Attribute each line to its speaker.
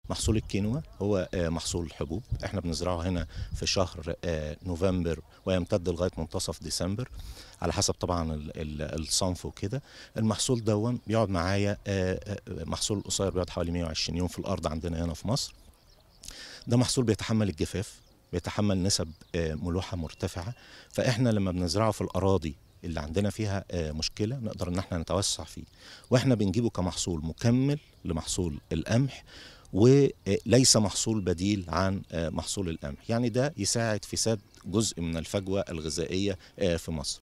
Speaker 1: محصول الكينوا هو محصول حبوب احنا بنزرعه هنا في شهر نوفمبر ويمتد لغايه منتصف ديسمبر على حسب طبعا الصنف وكده المحصول دون بيقعد معايا محصول قصير بيقعد حوالي 120 يوم في الارض عندنا هنا في مصر ده محصول بيتحمل الجفاف بيتحمل نسب ملوحه مرتفعه فاحنا لما بنزرعه في الاراضي اللي عندنا فيها مشكله نقدر ان احنا نتوسع فيه واحنا بنجيبه كمحصول مكمل لمحصول القمح وليس محصول بديل عن محصول القمح يعني ده يساعد في سد جزء من الفجوه الغذائيه في مصر